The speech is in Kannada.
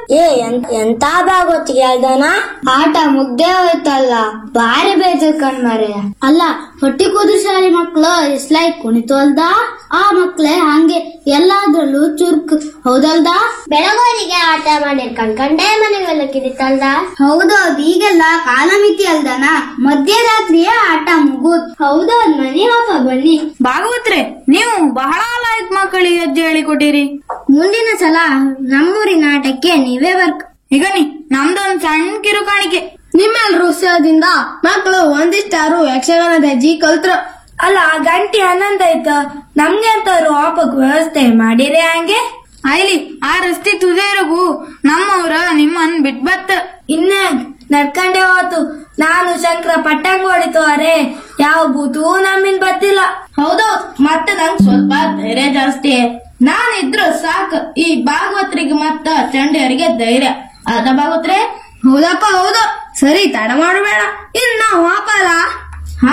ಏ ಎಂತ ಎಂತ ಭಾಗವತಿಗೆ ಅಲ್ದಾನ ಆಟ ಮುಗ್ದೇ ಹೋಯ್ತಲ್ಲ ಬಾರಿ ಬೇಜಾರ್ ಕಣ್ ಮಾರೆ ಅಲ್ಲ ಹೊಟ್ಟಿ ಕೂದು ಶಾಲೆ ಮಕ್ಳು ಇಸ್ಲಾಯ್ ಕುಣಿತು ಅಲ್ದ ಆ ಮಕ್ಳೇ ಹಂಗೆ ಎಲ್ಲಾದ್ರಲ್ಲೂ ಚುರುಕು ಹೌದಲ್ದ ಬೆಳಗೋರಿಗೆ ಆಟ ಮಾಡಿ ಕಣ್ಕಂಡೇ ಮನೆಗೆಲ್ಲ ಕಿಡಿತಲ್ದ ಹೌದೌದು ಈಗೆಲ್ಲ ಕಾಲಮಿತಿ ಅಲ್ದನ ಮಧ್ಯರಾತ್ರಿಯೇ ಆಟ ಮುಗುದ್ ಹೌದೌದ್ ಮನೆ ಹೋಗ ಬನ್ನಿ ಭಾಗವತ್ರೆ ನೀವು ಬಹಳ ಲಾಯಕ್ ಮಕ್ಕಳಿಗೆ ಹೆಜ್ಜೆ ಹೇಳಿಕೊಟ್ಟಿರಿ ಮುಂದಿನ ಸಲ ನಮ್ಮೂರಿನ ಆಟಕ್ಕೆ ನೀವೇ ವರ್ಕ್ ಈಗ ನೀ ನಮ್ದೊಂದ್ ಸಣ್ಣ ಕಿರುಕಾಣಿಕೆ ನಿಮ್ಮೆಲ್ರ ಉತ್ಸಾಹದಿಂದ ಮಕ್ಕಳು ಒಂದಿಷ್ಟಾರು ಯಕ್ಷಗಾನದ ಹೆಜ್ಜಿ ಕಲ್ತ್ರು ಅಲ್ಲ ಗಂಟೆ ಹನ್ನೊಂದ್ ಆಯ್ತು ನಮ್ಗೆ ಅಂತವ್ರು ಆಪಕ್ ವ್ಯವಸ್ಥೆ ಮಾಡಿರಿ ಹಂಗೆ ಆಯ್ಲಿ ಆ ರಸ್ತೆ ತುದೇರಗು ನಮ್ಮವ್ರ ನಿಮ್ಮನ್ ಬಿಟ್ ಬತ್ತ ಇನ್ನ ನಡ್ಕಂಡೆ ಹೋತು ನಾನು ಶಂಕರ ಪಟ್ಟಂಗ ಹೊಡಿತು ಅರೆ ಯಾವ ಬೂತು ನಮ್ಮಿನ್ ಬತ್ತಿಲ್ಲ ಹೌದೌದ್ ಮತ್ತೆ ನಂಗ್ ಸ್ವಲ್ಪ ಧೈರ್ಯ ಜಾಸ್ತಿ ನಾನಿದ್ರು ಸಾಕು ಈ ಭಾಗವತ್ರಿಗೆ ಮತ್ತ ಚಂಡಿಯರಿಗೆ ಧೈರ್ಯ ಅದ ಭಾಗವತ್ರೆ ಹೌದಪ್ಪ ಹೌದು ಸರಿ ತಡ ಮಾಡಬೇಡ